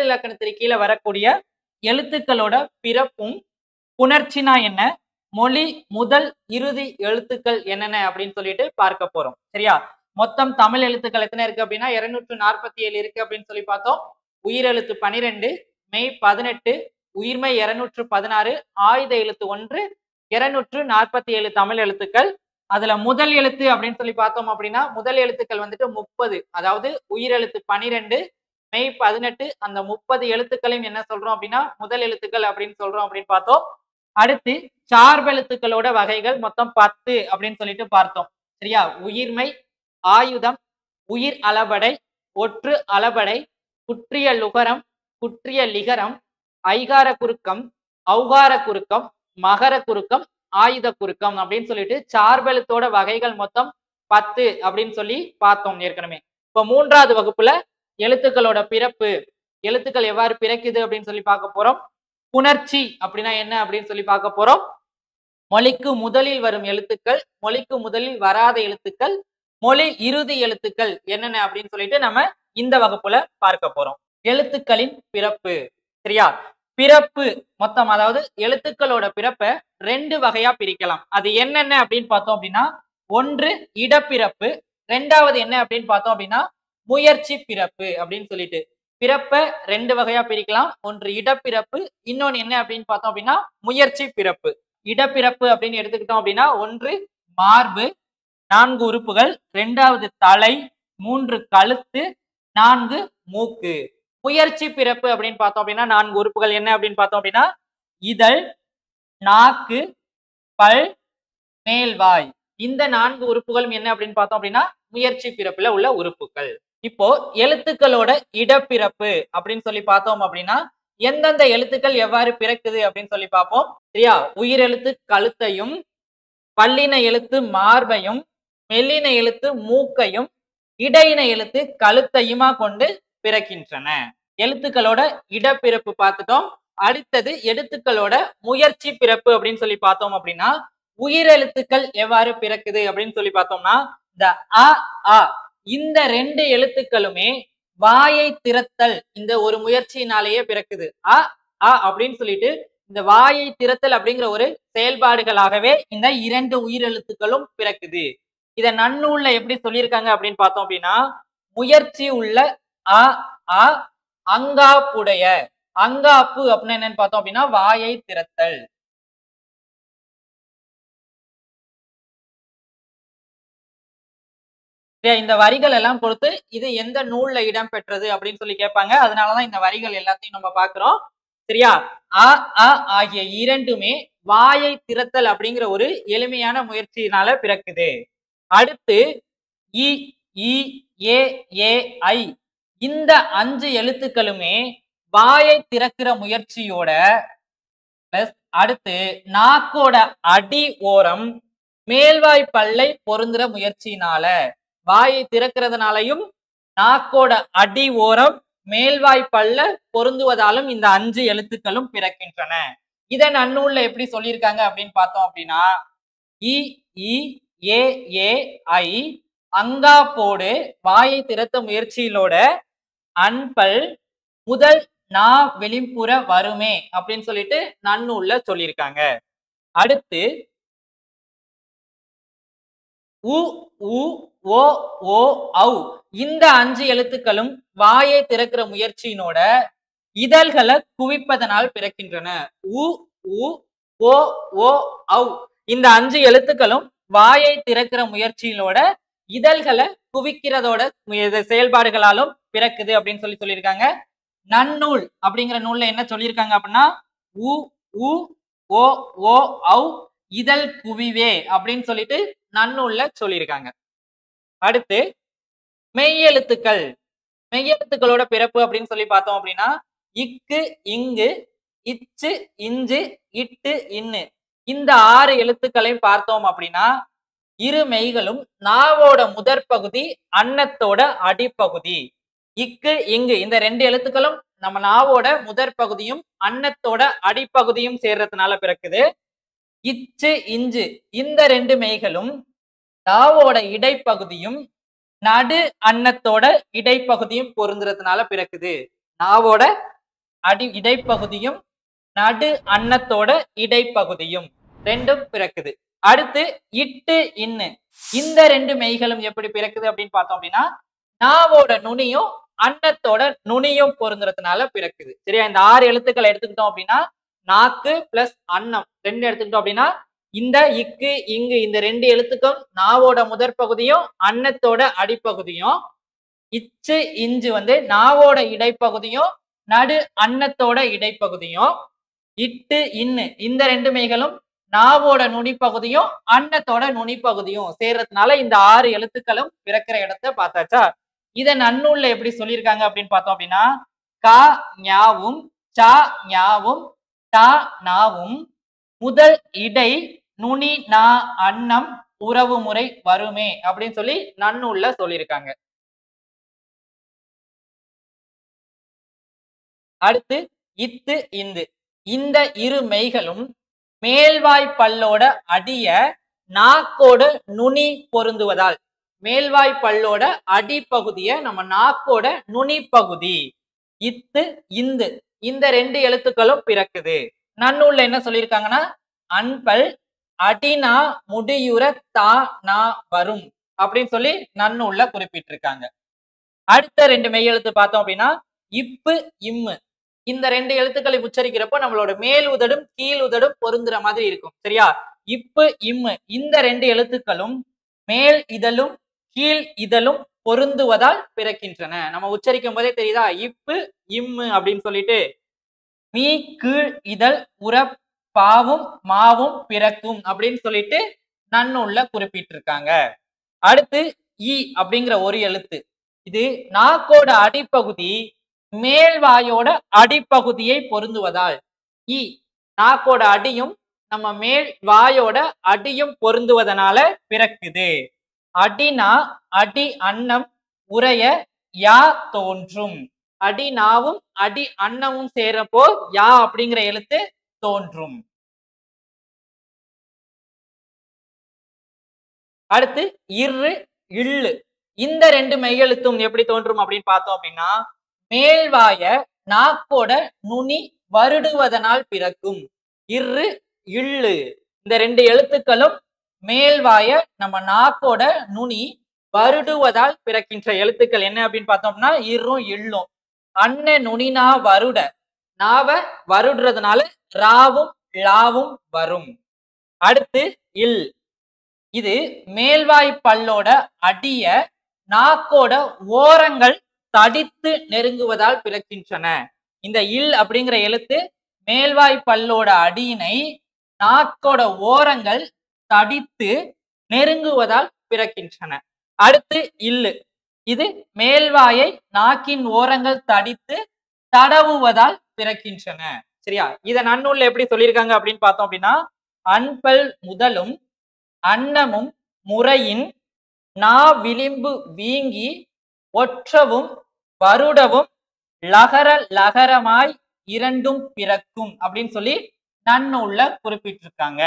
இலக்கணத்திற்கு கீழே வரக்கூடிய எழுத்துக்களோட பிறப்பும் புணர்ச்சினா என்ன மொழி முதல் இறுதி எழுத்துக்கள் என்னென்ன அப்படின்னு சொல்லிட்டு பார்க்க போறோம் சரியா மொத்தம் தமிழ் எழுத்துக்கள் எத்தனை இருக்கு அப்படின்னா இருநூற்று நாற்பத்தி ஏழு இருக்கு அப்படின்னு சொல்லி பார்த்தோம் உயிரெழுத்து பனிரெண்டு மெய் பதினெட்டு உயிர்மை இருநூற்று பதினாறு ஆயுத எழுத்து ஒன்று இருநூற்று நாற்பத்தி ஏழு தமிழ் எழுத்துக்கள் அதுல முதல் எழுத்து அப்படின்னு சொல்லி பார்த்தோம் அப்படின்னா முதல் எழுத்துக்கள் வந்துட்டு முப்பது அதாவது உயிரெழுத்து பனிரெண்டு மெய் பதினெட்டு அந்த முப்பது எழுத்துக்களையும் என்ன சொல்றோம் அப்படின்னா முதல் எழுத்துக்கள் அப்படின்னு சொல்றோம் அப்படின்னு பார்த்தோம் அடுத்து சார்பெழுத்துக்களோட வகைகள் மொத்தம் பத்து அப்படின்னு சொல்லிட்டு பார்த்தோம் சரியா உயிர்மை ஆயுதம் உயிர் அளபடை ஒற்று அளபடை குற்றிய லுகரம் குற்றிய லிகரம் ஐகார குறுக்கம் ஔகார குறுக்கம் மகர குறுக்கம் ஆயுத குறுக்கம் அப்படின்னு சொல்லிட்டு சார்பெழுத்தோட வகைகள் மொத்தம் பத்து அப்படின்னு சொல்லி பார்த்தோம் ஏற்கனவே இப்ப மூன்றாவது வகுப்புல எழுத்துக்களோட பிறப்பு எழுத்துக்கள் எவ்வாறு பிறக்குது அப்படின்னு சொல்லி பார்க்க போறோம் புணர்ச்சி அப்படின்னா என்ன அப்படின்னு சொல்லி பார்க்க போறோம் மொழிக்கு முதலில் வரும் எழுத்துக்கள் மொழிக்கு முதலில் வராத எழுத்துக்கள் மொழி இறுதி எழுத்துக்கள் என்னென்ன அப்படின்னு சொல்லிட்டு நம்ம இந்த வகுப்புல பார்க்க போறோம் எழுத்துக்களின் பிறப்பு சரியா பிறப்பு மொத்தம் அதாவது எழுத்துக்களோட பிறப்பை ரெண்டு வகையா பிரிக்கலாம் அது என்னென்ன அப்படின்னு பார்த்தோம் அப்படின்னா ஒன்று இடப்பிறப்பு ரெண்டாவது என்ன அப்படின்னு பார்த்தோம் அப்படின்னா முயற்சி பிறப்பு அப்படின்னு சொல்லிட்டு பிறப்பை ரெண்டு வகையா பிரிக்கலாம் ஒன்று இடப்பிறப்பு இன்னொன்னு என்ன அப்படின்னு பார்த்தோம் அப்படின்னா முயற்சி பிறப்பு இடப்பிறப்பு அப்படின்னு எடுத்துக்கிட்டோம் அப்படின்னா ஒன்று மார்பு நான்கு உறுப்புகள் ரெண்டாவது தலை மூன்று கழுத்து நான்கு மூக்கு முயற்சி பிறப்பு அப்படின்னு பார்த்தோம் அப்படின்னா நான்கு உறுப்புகள் என்ன அப்படின்னு பார்த்தோம் அப்படின்னா இதழ் நாக்கு பல் மேல்வாய் இந்த நான்கு உறுப்புகளும் என்ன அப்படின்னு பார்த்தோம் அப்படின்னா முயற்சி பிறப்புல உள்ள உறுப்புகள் இப்போ எழுத்துக்களோட இடப்பிறப்பு அப்படின்னு சொல்லி பார்த்தோம் அப்படின்னா எந்தெந்த எழுத்துக்கள் எவ்வாறு பிறக்குது அப்படின்னு சொல்லி பார்ப்போம் சரியா உயிரெழுத்து கழுத்தையும் பல்லின எழுத்து மார்பையும் மெல்லின எழுத்து மூக்கையும் இடையின எழுத்து கழுத்தையுமா கொண்டு பிறக்கின்றன எழுத்துக்களோட இடப்பிறப்பு பார்த்துட்டோம் அடுத்தது எழுத்துக்களோட முயற்சி பிறப்பு அப்படின்னு சொல்லி பார்த்தோம் அப்படின்னா உயிரெழுத்துக்கள் எவ்வாறு பிறக்குது அப்படின்னு சொல்லி பார்த்தோம்னா இந்த அ ஆ இந்த ரெண்டு எழுத்துக்களுமே வாயை திறத்தல் இந்த ஒரு முயற்சியினாலேயே பிறக்குது அ அ அப்படின்னு சொல்லிட்டு இந்த வாயை திறத்தல் அப்படிங்கிற ஒரு செயல்பாடுகளாகவே இந்த இரண்டு உயிரெழுத்துக்களும் பிறக்குது இத நன்னூல்ல எப்படி சொல்லியிருக்காங்க அப்படின்னு பார்த்தோம் அப்படின்னா முயற்சி உள்ள அ ஆ அங்காப்புடைய அங்காப்பு அப்படின்னு என்னன்னு பார்த்தோம் அப்படின்னா வாயை திறத்தல் சரியா? இந்த வரிகள் எல்லாம் கொடுத்து இது எந்த நூல்ல இடம் பெற்றது அப்படின்னு சொல்லி கேட்பாங்க அதனாலதான் இந்த வரிகள் எல்லாத்தையும் நம்ம பாக்குறோம் சரியா அ அ ஆகிய இரண்டுமே வாயை திறத்தல் அப்படிங்கிற ஒரு எளிமையான முயற்சியினால பிறக்குது அடுத்து இ இ ஏ ஏ ஐ இந்த அஞ்சு எழுத்துக்களுமே வாயை திறக்கிற முயற்சியோட பிளஸ் அடுத்து நாக்கோட அடி ஓரம் மேல்வாய் பல்லை பொருந்துற முயற்சியினால வாயை திறக்கிறதுனாலையும் நாக்கோட அடி ஓரம் மேல்வாய் பல்ல பொருந்துவதாலும் இந்த அஞ்சு எழுத்துக்களும் பிறக்கின்றன இதை நன்னூல்ல எப்படி சொல்லியிருக்காங்க அப்படின்னு பார்த்தோம் அப்படின்னா இ இ ஏ ஏ ஐ அங்காப்போடு வாயை திறத்த முயற்சியிலோட அன்பல் முதல் நா வெளிப்புற வருமே அப்படின்னு சொல்லிட்டு நன்னூல்ல சொல்லியிருக்காங்க அடுத்து உ உ ஓ ஓ ஔ இந்த அஞ்சு எழுத்துக்களும் வாயை திறக்கிற முயற்சியினோட இதழ்களை குவிப்பதனால் பிறக்கின்றன உ உ ஓ ஓ ஔ இந்த அஞ்சு எழுத்துக்களும் வாயை திறக்கிற முயற்சியிலோட இதழ்களை குவிக்கிறதோட மு- செயல்பாடுகளாலும் பிறக்குது அப்படின்னு சொல்லி சொல்லியிருக்காங்க நன்னூல் அப்படிங்கிற நூல்ல என்ன சொல்லியிருக்காங்க அப்படின்னா உ உ ஓ ஓ ஔ இதழ் குவிவே அப்படின்னு சொல்லிட்டு நன்னூல்ல சொல்லியிருக்காங்க அடுத்து மெய்யெழுத்துக்கள் மெய்யெழுத்துக்களோட பிறப்பு அப்படின்னு சொல்லி பார்த்தோம் அப்படின்னா இக்கு இங்கு இச்சு இஞ்சு இட்டு இன்னு இந்த ஆறு எழுத்துக்களையும் பார்த்தோம் அப்படின்னா இரு மெய்களும் நாவோட முதற் பகுதி அன்னத்தோட அடிப்பகுதி இக்கு இங்கு இந்த ரெண்டு எழுத்துக்களும் நம்ம நாவோட முதற் பகுதியும் அன்னத்தோட அடிப்பகுதியும் சேர்றதுனால பிறக்குது இச்சு இஞ்சு இந்த ரெண்டு மெய்களும் நாவோட இடைப்பகுதியும் நடு அன்னத்தோட இடைப்பகுதியும் பொருந்துறதுனால பிறக்குது நாவோட அடி இடைப்பகுதியும் நடு அன்னத்தோட இடைப்பகுதியும் ரெண்டும் பிறக்குது அடுத்து இட்டு இன்னு இந்த ரெண்டு மெய்களும் எப்படி பிறக்குது அப்படின்னு பார்த்தோம் அப்படின்னா நாவோட நுனியும் அன்னத்தோட நுனியும் பொருந்துறதுனால பிறக்குது சரியா இந்த ஆறு எழுத்துக்களை எடுத்துக்கிட்டோம் அப்படின்னா நாக்கு பிளஸ் அன்னம் ரெண்டு எடுத்துக்கிட்டோம் அப்படின்னா இந்த இக்கு இங்கு இந்த ரெண்டு எழுத்துக்கும் நாவோட முதற் பகுதியும் அன்னத்தோட அடிப்பகுதியும் இச்சு இஞ்சு வந்து நாவோட இடைப்பகுதியும் நடு அன்னத்தோட இடைப்பகுதியும் இட்டு இன்னு இந்த ரெண்டு மெய்களும் நாவோட நுனிப்பகுதியும் அன்னத்தோட நுனிப்பகுதியும் சேர்றதுனால இந்த ஆறு எழுத்துக்களும் பிறக்கிற இடத்த பார்த்தாச்சா இத நன்னூல்ல எப்படி சொல்லியிருக்காங்க அப்படின்னு பார்த்தோம் அப்படின்னா கா ஞாவும் சா ஞாவும் டா நாவும் முதல் இடை நுனி நா அன்னம் உறவு முறை வருமே அப்படின்னு சொல்லி நன்னூல்ல சொல்லியிருக்காங்க அடுத்து இத்து இந்து இந்த இரு மெய்களும் மேல்வாய் பல்லோட அடிய நாக்கோட நுனி பொருந்துவதால் மேல்வாய் பல்லோட அடிப்பகுதிய நம்ம நாக்கோட நுனி பகுதி இத்து இந்து இந்த ரெண்டு எழுத்துக்களும் பிறக்குது நன்னூல்ல என்ன சொல்லியிருக்காங்கன்னா அன்பல் அடினா முடியுற தா நா வரும் அப்படின்னு சொல்லி நன்னூல்ல குறிப்பிட்டிருக்காங்க அடுத்த ரெண்டு மெய் எழுத்து பார்த்தோம் அப்படின்னா இப்பு இம்மு இந்த ரெண்டு எழுத்துக்களை உச்சரிக்கிறப்போ நம்மளோட மேல் உதடும் கீழ் உதடும் பொருந்துற மாதிரி இருக்கும் சரியா இப்பு இம்மு இந்த ரெண்டு எழுத்துக்களும் மேல் இதழும் கீழ் இதழும் பொருந்துவதால் பிறக்கின்றன நம்ம உச்சரிக்கும் போதே தெரியுதா இப்பு இம்மு அப்படின்னு சொல்லிட்டு மீ கீழ் இதழ் உற பாவும் மாவும் பிறக்கும் அப்படின்னு சொல்லிட்டு நன்னூல்ல குறிப்பிட்டிருக்காங்க அடுத்து இ அப்படிங்கிற ஒரு எழுத்து இது நாக்கோட அடிப்பகுதி மேல்வாயோட அடிப்பகுதியை பொருந்துவதால் இ நாக்கோட அடியும் நம்ம மேல் வாயோட அடியும் பொருந்துவதனால பிறக்குது அடினா அடி அன்னம் உரைய யா தோன்றும் அடி நாவும் அடி அன்னமும் சேரப்போ யா அப்படிங்கிற எழுத்து தோன்றும் அடுத்து இரு இள்ளு இந்த ரெண்டு மெய்யெழுத்தும் எப்படி தோன்றும் அப்படின்னு பார்த்தோம் அப்படின்னா மேல்வாய நாக்கோட நுனி வருடுவதனால் பிறக்கும் இரு இள்ளு இந்த ரெண்டு எழுத்துக்களும் மேல்வாய நம்ம நாக்கோட நுனி வருடுவதால் பிறக்கின்ற எழுத்துக்கள் என்ன அப்படின்னு பார்த்தோம்னா இரும் இள்ளும் அன்ன நுனினா வருட நாவ வருடுறதுனால ராவும் லாவும் வரும் அடுத்து இல் இது மேல்வாய் பல்லோட அடிய நாக்கோட ஓரங்கள் தடித்து நெருங்குவதால் பிறக்கின்றன இந்த இல் அப்படிங்கிற எழுத்து மேல்வாய் பல்லோட அடியினை நாக்கோட ஓரங்கள் தடித்து நெருங்குவதால் பிறக்கின்றன அடுத்து இல்லு இது மேல்வாயை நாக்கின் ஓரங்கள் தடித்து தடவுவதால் பிறக்கின்றன சரியா இத நன்னூல்ல எப்படி சொல்லியிருக்காங்க அப்படின்னு பார்த்தோம் அப்படின்னா அன்பல் முதலும் அன்னமும் முறையின் நா விளிம்பு வீங்கி ஒற்றவும் வருடவும் லகர லகரமாய் இரண்டும் பிறக்கும் அப்படின்னு சொல்லி நன்னூல்ல குறிப்பிட்டிருக்காங்க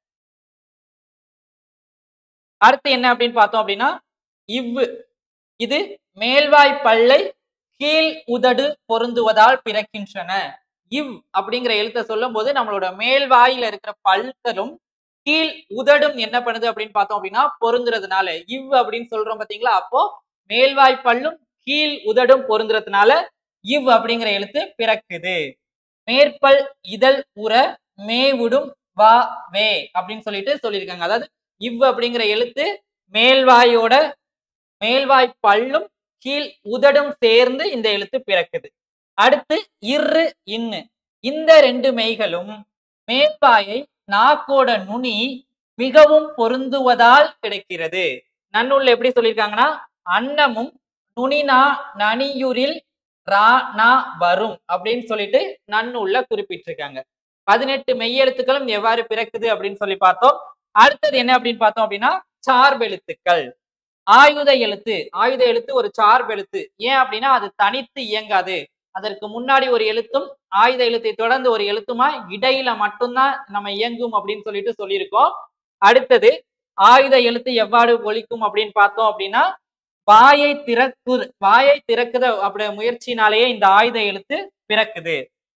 அடுத்து என்ன அப்படின்னு பார்த்தோம் அப்படின்னா இவ்வு இது மேல்வாய் பல்லை கீழ் உதடு பொருந்துவதால் பிறக்கின்றன இவ் அப்படிங்கிற எழுத்தை சொல்லும் போது நம்மளோட மேல்வாயில இருக்கிற பல்களும் கீழ் உதடும் என்ன பண்ணுது அப்படின்னு பார்த்தோம் அப்படின்னா பொருந்துறதுனால இவ் அப்படின்னு சொல்றோம் பாத்தீங்களா அப்போ மேல்வாய் பல்லும் கீழ் உதடும் பொருந்துறதுனால இவ் அப்படிங்கிற எழுத்து பிறக்குது மேற்பல் இதழ் உற மேவுடும் வா வே அப்படின்னு சொல்லிட்டு சொல்லியிருக்காங்க அதாவது இவ் அப்படிங்கிற எழுத்து மேல்வாயோட மேல்வாய் பல்லும் கீழ் உதடும் சேர்ந்து இந்த எழுத்து பிறக்குது அடுத்து இரு இன்னு இந்த ரெண்டு மெய்களும் மேல்வாயை நாக்கோட நுனி மிகவும் பொருந்துவதால் கிடைக்கிறது நன்னூல்ல எப்படி சொல்லியிருக்காங்கன்னா அன்னமும் நுனினா நனியுரில் ரா நா வரும் அப்படின்னு சொல்லிட்டு நன்னூல்ல குறிப்பிட்டிருக்காங்க பதினெட்டு மெய்யெழுத்துக்களும் எவ்வாறு பிறக்குது அப்படின்னு சொல்லி பார்த்தோம் அடுத்தது என்ன அப்படின்னு பார்த்தோம் அப்படின்னா சார்பெழுத்துக்கள் ஆயுத எழுத்து ஆயுத எழுத்து ஒரு சார்பெழுத்து ஏன் அப்படின்னா அது தனித்து இயங்காது அதற்கு முன்னாடி ஒரு எழுத்தும் ஆயுத எழுத்தை தொடர்ந்து ஒரு எழுத்துமா இடையில மட்டும்தான் நம்ம இயங்கும் அப்படின்னு சொல்லிட்டு சொல்லியிருக்கோம் அடுத்தது ஆயுத எழுத்து எவ்வாறு ஒலிக்கும் அப்படின்னு பார்த்தோம் அப்படின்னா வாயை திறக்கு வாயை திறக்குத அப்படி முயற்சினாலேயே இந்த ஆயுத எழுத்து பிறக்குது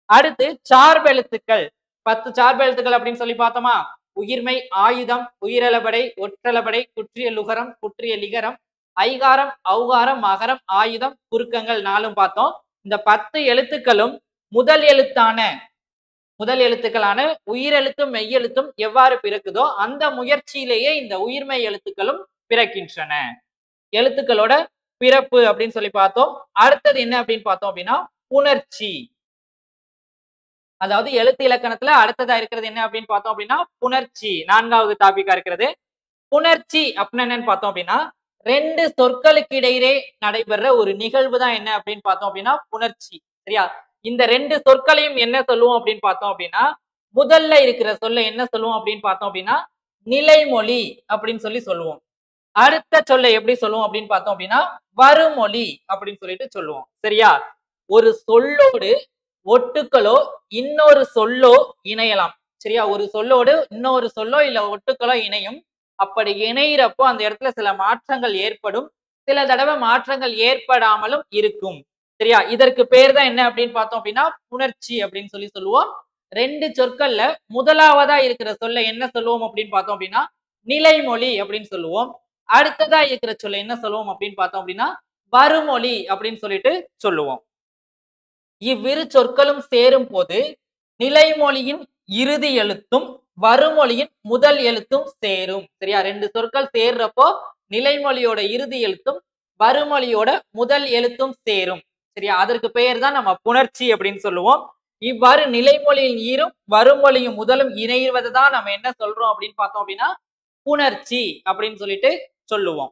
அடுத்து சார்பெழுத்துக்கள் பத்து சார்பெழுத்துக்கள் அப்படின்னு சொல்லி பார்த்தோமா உயிர்மை ஆயுதம் உயிரலபடை ஒற்றலபடை குற்றிய லுகரம் குற்றிய லிகரம் ஐகாரம் ஔகாரம் மகரம் ஆயுதம் குறுக்கங்கள் நாலும் பார்த்தோம் இந்த பத்து எழுத்துக்களும் முதல் எழுத்தான முதல் எழுத்துக்களான உயிரெழுத்தும் மெய்யெழுத்தும் எவ்வாறு பிறக்குதோ அந்த முயற்சியிலேயே இந்த உயிர்மெய் எழுத்துக்களும் பிறக்கின்றன எழுத்துக்களோட பிறப்பு அப்படின்னு சொல்லி பார்த்தோம் அடுத்தது என்ன அப்படின்னு பார்த்தோம் அப்படின்னா புணர்ச்சி அதாவது எழுத்து இலக்கணத்துல அடுத்ததா இருக்கிறது என்ன அப்படின்னு பார்த்தோம் அப்படின்னா புணர்ச்சி நான்காவது டாபிக்கா இருக்கிறது புணர்ச்சி அப்படின்னு என்னன்னு பார்த்தோம் அப்படின்னா ரெண்டு சொற்களுக்கு இடையிலே நடைபெற ஒரு நிகழ்வு தான் என்ன அப்படின்னு பார்த்தோம் அப்படின்னா புணர்ச்சி சரியா இந்த ரெண்டு சொற்களையும் என்ன சொல்லுவோம் அப்படின்னு பார்த்தோம் அப்படின்னா முதல்ல இருக்கிற சொல்ல என்ன சொல்லுவோம் அப்படின்னு பார்த்தோம் அப்படின்னா நிலைமொழி அப்படின்னு சொல்லி சொல்லுவோம் அடுத்த சொல்ல எப்படி சொல்லுவோம் அப்படின்னு பார்த்தோம் அப்படின்னா வருமொழி அப்படின்னு சொல்லிட்டு சொல்லுவோம் சரியா ஒரு சொல்லோடு ஒட்டுக்களோ இன்னொரு சொல்லோ இணையலாம் சரியா ஒரு சொல்லோடு இன்னொரு சொல்லோ இல்ல ஒட்டுக்களோ இணையும் அப்படி இணையிறப்போ அந்த இடத்துல சில மாற்றங்கள் ஏற்படும் சில தடவை மாற்றங்கள் ஏற்படாமலும் இருக்கும் சரியா இதற்கு பேர் தான் என்ன அப்படின்னு பார்த்தோம் அப்படின்னா புணர்ச்சி அப்படின்னு சொல்லி சொல்லுவோம் ரெண்டு சொற்கள்ல முதலாவதா இருக்கிற சொல்ல என்ன சொல்லுவோம் அப்படின்னு பார்த்தோம் அப்படின்னா நிலைமொழி அப்படின்னு சொல்லுவோம் அடுத்ததா இருக்கிற சொல்ல என்ன சொல்லுவோம் அப்படின்னு பார்த்தோம் அப்படின்னா வருமொழி அப்படின்னு சொல்லிட்டு சொல்லுவோம் இவ்விரு சொற்களும் சேரும் போது நிலைமொழியின் இறுதி எழுத்தும் வருமொழியின் முதல் எழுத்தும் சேரும் சரியா ரெண்டு சொற்கள் சேர்றப்போ நிலைமொழியோட இறுதி எழுத்தும் வருமொழியோட முதல் எழுத்தும் சேரும் சரியா அதற்கு பெயர் தான் நம்ம புணர்ச்சி அப்படின்னு சொல்லுவோம் இவ்வாறு நிலைமொழியின் ஈரும் வருமொழியும் முதலும் இணைவதை தான் நம்ம என்ன சொல்றோம் அப்படின்னு பார்த்தோம் அப்படின்னா புணர்ச்சி அப்படின்னு சொல்லிட்டு சொல்லுவோம்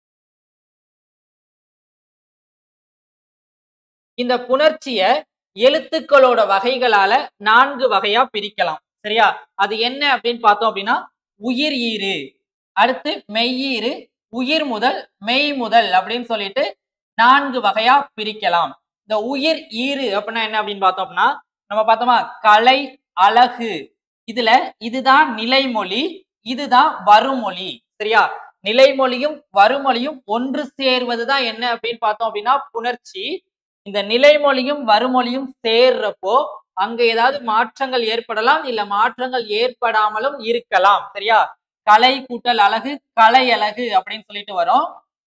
இந்த புணர்ச்சிய எழுத்துக்களோட வகைகளால நான்கு வகையா பிரிக்கலாம் சரியா அது என்ன அப்படின்னு பார்த்தோம் அப்படின்னா உயிர் ஈறு அடுத்து மெய்யீறு உயிர் முதல் மெய் முதல் அப்படின்னு சொல்லிட்டு நான்கு வகையா பிரிக்கலாம் இந்த உயிர் ஈறு அப்படின்னா என்ன அப்படின்னு பார்த்தோம் அப்படின்னா நம்ம பார்த்தோமா கலை அழகு இதுல இதுதான் நிலைமொழி இதுதான் வருமொழி சரியா நிலைமொழியும் வருமொழியும் ஒன்று சேர்வதுதான் என்ன அப்படின்னு பார்த்தோம் அப்படின்னா புணர்ச்சி இந்த நிலைமொழியும் வருமொழியும் சேர்றப்போ அங்க ஏதாவது மாற்றங்கள் ஏற்படலாம் இல்ல மாற்றங்கள் ஏற்படாமலும் இருக்கலாம் சரியா கலை கூட்டல் அழகு கலை அழகு அப்படின்னு சொல்லிட்டு வரும்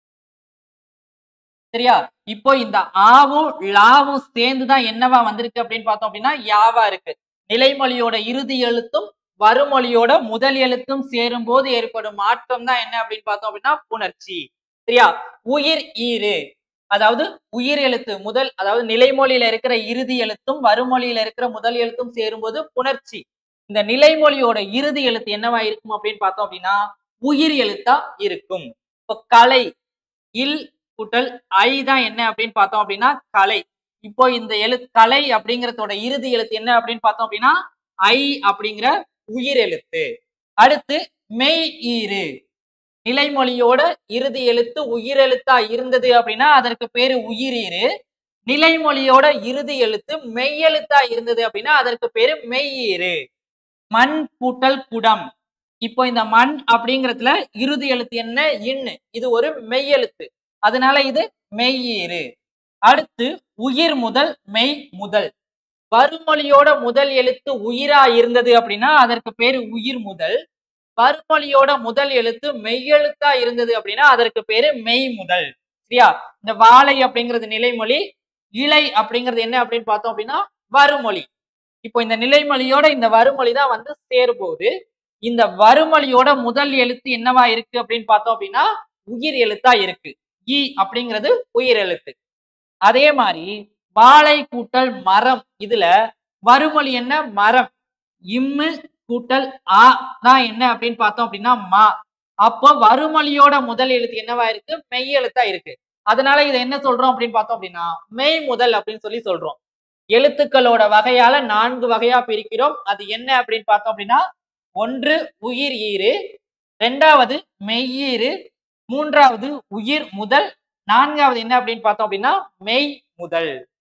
சரியா இப்போ இந்த ஆவும் லாவும் சேர்ந்துதான் என்னவா வந்திருக்கு அப்படின்னு பார்த்தோம் அப்படின்னா யாவா இருக்கு நிலைமொழியோட இறுதி எழுத்தும் வருமொழியோட முதல் எழுத்தும் சேரும் போது ஏற்படும் மாற்றம் தான் என்ன அப்படின்னு பார்த்தோம் அப்படின்னா புணர்ச்சி சரியா உயிர் ஈறு அதாவது உயிர் எழுத்து முதல் அதாவது நிலைமொழியில இருக்கிற இறுதி எழுத்தும் வருமொழியில இருக்கிற முதல் எழுத்தும் சேரும்போது புணர்ச்சி இந்த நிலைமொழியோட இறுதி எழுத்து என்னவா இருக்கும் அப்படின்னு பார்த்தோம் அப்படின்னா உயிர் எழுத்தா இருக்கும் இப்போ கலை இல் கூட்டல் ஐ தான் என்ன அப்படின்னு பார்த்தோம் அப்படின்னா கலை இப்போ இந்த எழுத்து கலை அப்படிங்கறதோட இறுதி எழுத்து என்ன அப்படின்னு பார்த்தோம் அப்படின்னா ஐ அப்படிங்கிற உயிர் எழுத்து அடுத்து மெய் ஈறு நிலைமொழியோட இறுதி எழுத்து உயிரெழுத்தா இருந்தது அப்படின்னா அதற்கு பேரு உயிரீறு நிலைமொழியோட இறுதி எழுத்து மெய்யெழுத்தா இருந்தது அப்படின்னா அதற்கு பேரு மெய்யீறு மண் கூட்டல் குடம் இப்போ இந்த மண் அப்படிங்கறதுல இறுதி எழுத்து என்ன இன்னு இது ஒரு மெய்யெழுத்து அதனால இது மெய்யீறு அடுத்து உயிர் முதல் மெய் முதல் வருமொழியோட முதல் எழுத்து உயிரா இருந்தது அப்படின்னா அதற்கு பேரு உயிர் முதல் வருமொழியோட முதல் எழுத்து மெய்யெழுத்தா இருந்தது அப்படின்னா அதற்கு பேரு மெய் முதல் சரியா இந்த வாழை அப்படிங்கிறது நிலைமொழி இலை அப்படிங்கிறது என்ன அப்படின்னு பார்த்தோம் அப்படின்னா வருமொழி இப்போ இந்த நிலைமொழியோட இந்த வருமொழி தான் வந்து சேரும்போது இந்த வருமொழியோட முதல் எழுத்து என்னவா இருக்கு அப்படின்னு பார்த்தோம் அப்படின்னா உயிர் எழுத்தா இருக்கு இ அப்படிங்கிறது உயிர் எழுத்து அதே மாதிரி வாழை கூட்டல் மரம் இதுல வருமொழி என்ன மரம் இம்மு கூட்டல் ஆ தான் என்ன அப்படின்னு பார்த்தோம் அப்படின்னா மா அப்போ வருமொழியோட முதல் எழுத்து என்னவா இருக்கு மெய் எழுத்தா இருக்கு அதனால இதை என்ன சொல்றோம் அப்படின்னு பார்த்தோம் அப்படின்னா மெய் முதல் அப்படின்னு சொல்லி சொல்றோம் எழுத்துக்களோட வகையால நான்கு வகையா பிரிக்கிறோம் அது என்ன அப்படின்னு பார்த்தோம் அப்படின்னா ஒன்று உயிர் ஈறு ரெண்டாவது மெய்யீறு மூன்றாவது உயிர் முதல் நான்காவது என்ன அப்படின்னு பார்த்தோம் அப்படின்னா மெய் முதல்